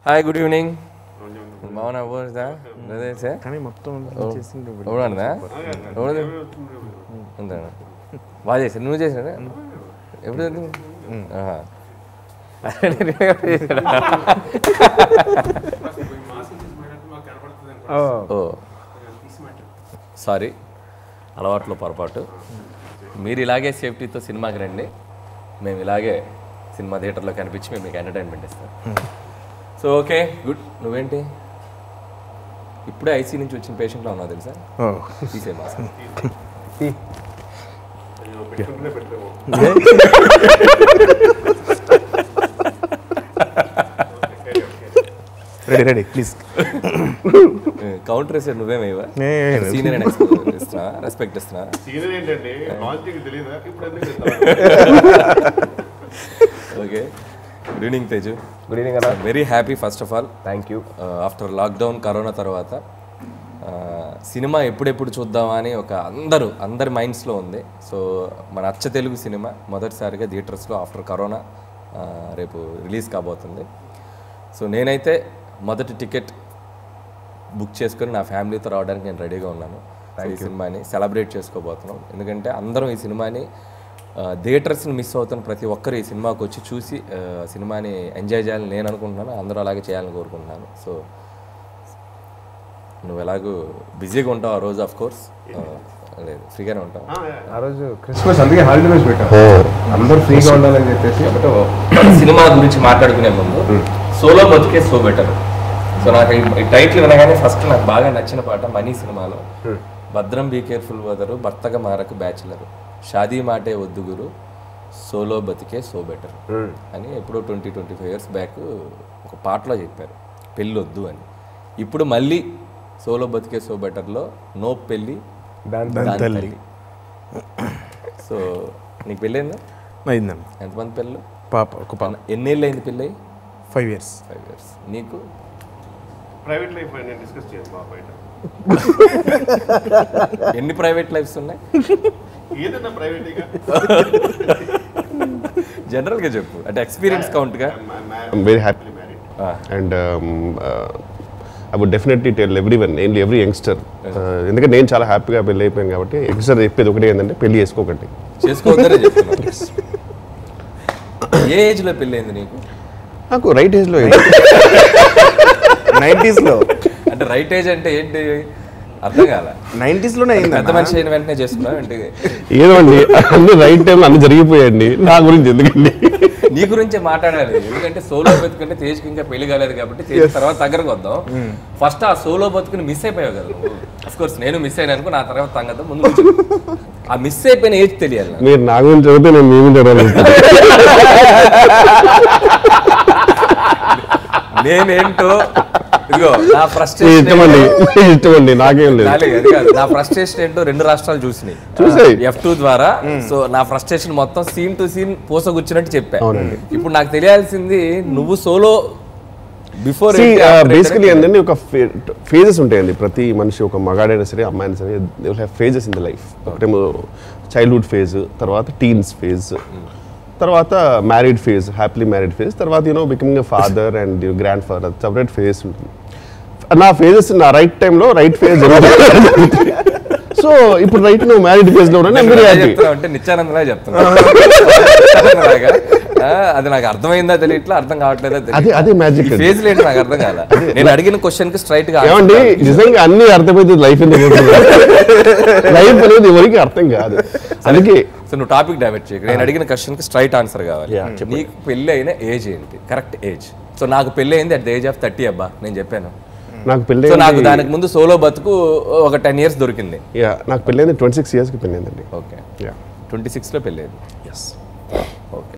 Hi good evening బాగున్నా పోదా sir కానీ మొత్తం చేసింది ఎవడన్నా ఎవడది అంతేనా బాగా చేశాను నువ్వు చేసినా ఎప్పుడు చేసావు? ఆహా. చేశాడా? ఓ సారీ అలవాట్లో పొరపాటు మీరు ఇలాగే సేఫ్టీతో సినిమాకి రండి మేము ఇలాగే సినిమా థియేటర్లో కనిపించి మేము మీకు ఎంటర్టైన్మెంట్ ఇస్తాం సో ఓకే గుడ్ నువ్వేంటి ఇప్పుడే ఐసీ నుంచి వచ్చిన పేషెంట్లో ఉన్నావు తెలుసా తీసే mask ready ready please counter వేసాడు నువ్వేమేవా సీనియర్ అని ఇస్తున్నా రెస్పెక్ట్ ఇస్తున్నా సీనియర్ ఏంటంటే లాజిక్ తెలియదా ఇప్పుడు ఎందుకు చెప్తావా? Okay good evening Teju good evening అన్న very happy first of all thank you after lockdown corona తర్వాత ఆ, సినిమా ఎప్పుడెప్పుడు చూద్దామా అని ఒక అందరూ అందరి మైండ్స్లో ఉంది సో మన అచ్చ తెలుగు సినిమా మొదటిసారిగా థియేటర్స్లో ఆఫ్టర్ కరోనా ఆ, రేపు రిలీజ్ కాబోతుంది సో నేనైతే మొదటి టికెట్ బుక్ చేసుకొని నా ఫ్యామిలీతో రావడానికి నేను రెడీగా ఉన్నాను సో ఈ సినిమాని సెలబ్రేట్ చేసుకోబోతున్నాం ఎందుకంటే అందరం ఈ సినిమాని థియేటర్స్ని మిస్ అవుతున్న ప్రతి ఒక్కరు ఈ సినిమాకి వచ్చి చూసి ఆ, సినిమాని ఎంజాయ్ చేయాలని నేను అనుకుంటున్నాను అందరూ అలాగే చేయాలని కోరుకుంటున్నాను సో నువ్వు ఎలాగూ బిజీగా ఉంటావు ఆ రోజు ఆఫ్ కోర్స్ లేదు ఫ్రీగానే ఉంటావు ఆ రోజు క్రిస్మస్ అందుకే హాలిడేస్ పెట్టాం అందరూ ఫ్రీగా ఉండాలని చెప్పేసి సినిమా గురించి మాట్లాడుకునే ముందు సోలో బతికే సో బెటర్ సో నాకు ఈ- ఈ టైటిల్ వినగానే ఫస్ట్ నాకు బాగా నచ్చిన పాట మనీ సినిమాలో భద్రం బీ కేర్ఫుల్ వదరు భర్తగా మారకు బ్యాచులర్ షాదీ మాటే వద్దు గురు సోలో బతికే సో బెటర్ అని ఎప్పుడో twenty twenty five years back ఒక పాటలో చెప్పారు పెళ్ళి వద్దు అని ఇప్పుడు మళ్ళీ సోలో బతికే సో బెటర్లో నో పెళ్ళి దాని దాని తల్లి సో నీకు పెళ్ళైందా అయిందండి ఎంతమంది పెళ్ళు పాప ఒక పాప ఎన్నేళ్ళు అయింది పెళ్ళి ఫైవ్ ఇయర్స్ ఫైవ్ ఇయర్స్ నీకు ప్రైవేట్ లైఫ్ నేను డిస్కస్ చేయను మా బయట ఎన్ని ప్రైవేట్ లైఫ్స్ ఉన్నాయి ఏదన్నా ప్రైవేట్గా జనరల్గా చెప్పు అంటే ఎక్స్పీరియన్స్ కౌంట్గా I'm very happily married and I would definitely tell everyone only every youngster ఎందుకంటే నేను చాలా హ్యాపీగా పెళ్ళి అయిపోయాను కాబట్టి యంగ్స్టర్ చెప్పేది ఒకటి ఏంటంటే పెళ్లి చేసుకోకండి చేసుకోవద్దనే చెప్తున్నా ఏ ఏజ్లో పెళ్ళైంది నీకు నాకు రైట్ ఏజ్లో నైంటీస్లో అంటే రైట్ ఏజ్ అంటే ఏంటి అర్థం కాల నైంటీస్లోనే పెద్ద అయింది మనిషి అయిన వెంటనే చేసుకున్నావు ఏంటి ఏదో అండి అన్ని రైట్ టైంలో అన్ని జరిగిపోయాయండి నా గురించి ఎందుకండి నీ గురించే మాట్లాడాలి ఎందుకంటే సోలో బతుకుంటే తేజ్కి ఇంకా పెళ్లి కాలేదు కాబట్టి తేజ్ తర్వాత దగ్గరకు వద్దాం ఫస్ట్ ఆ సోలో బతుకుని మిస్ అయిపోయావు కదా నువ్వు అఫ్ కోర్స్ నేను మిస్ అయినా అనుకో నా తర్వాత సంగతి ముందు నుంచి చెప్పు. ఆ మిస్ అయిపోయిన ఏజ్ తెలియాలి నాకు. మీరు నా గురించి చదివితే నేను మీ గురించి చదవాలి నేనేంటో ఇదిగో నా ఫ్రస్ట్రేషన్ ఇష్టమండి ఇష్టమండి నాకేం లేదు అది కాదు నా ఫ్రస్ట్రేషన్ ఏంటో రెండు రాష్ట్రాలు చూసినాయి చూసాయి. ఎఫ్ టూ ద్వారా సో నా ఫ్రస్ట్రేషన్ మొత్తం సీన్ టు సీన్ పోసగుచ్చినట్టు చెప్పా అవునండి. ఇప్పుడు నాకు తెలియాల్సింది నువ్వు సోలో బిఫోర్ బేసికలీ ఏంటంటే ఒక ఫేజెస్ ఉంటాయండి ప్రతి మనిషి ఒక మగాడైనా సరే అమ్మాయినా సరే they will have phases in the life ఒకటేమో చైల్డ్హుడ్ ఫేజ్ తర్వాత టీన్స్ ఫేజ్ తర్వాత married phase happily married phase తర్వాత you know becoming a father and grandfather separate phase ఉంటుంది నా ఫేజెస్ నా రైట్ టైంలో రైట్ ఫేజ్ సో ఇప్పుడు రైట్ నువ్వు మ్యారీడ్ ఫేజ్ లో ఉన్నాను వెరీ హ్యాపీ అంటే నిత్యానందలా చెప్తున్నా నిత్యానందలాగా, ఆ, అది నాకు అర్థమైందా తెలియట్లా అర్థం కావట్లేదా అదే అదే మ్యాజిక్ ఫేజ్ ఏంటి నాకు అర్థం కాల నేను అడిగిన క్వశ్చన్ కి స్ట్రైట్ గా answer ఏమండి కావాలి. నిజంగా అన్ని అర్థమైతే లైఫ్ ఎందుకు లైఫ్ అనేది ఎవరికి అర్థం కాదు అందుకే సో నువ్వు టాపిక్ డైవర్ట్ చేయకు నేను అడిగిన క్వశ్చన్ కి స్ట్రైట్ ఆన్సర్ కావాలి Yeah, చెప్పండి. నీకు పెళ్లి అయిన ఏజ్ ఏంటి కరెక్ట్ ఏజ్ సో నాకు పెళ్లి అయింది at the age of thirty అబ్బా నేను చెప్పాను నాకు పెళ్ళి సో నాకు దానికి ముందు సోలో బతుకు ఒక టెన్ ఇయర్స్ దొరికింది యా నాకు పెళ్ళైంది ట్వంటీ సిక్స్ ఇయర్స్కి పెళ్ళైందండి ఓకే యా ట్వంటీ సిక్స్లో పెళ్ళి అయింది ఎస్ ఓకే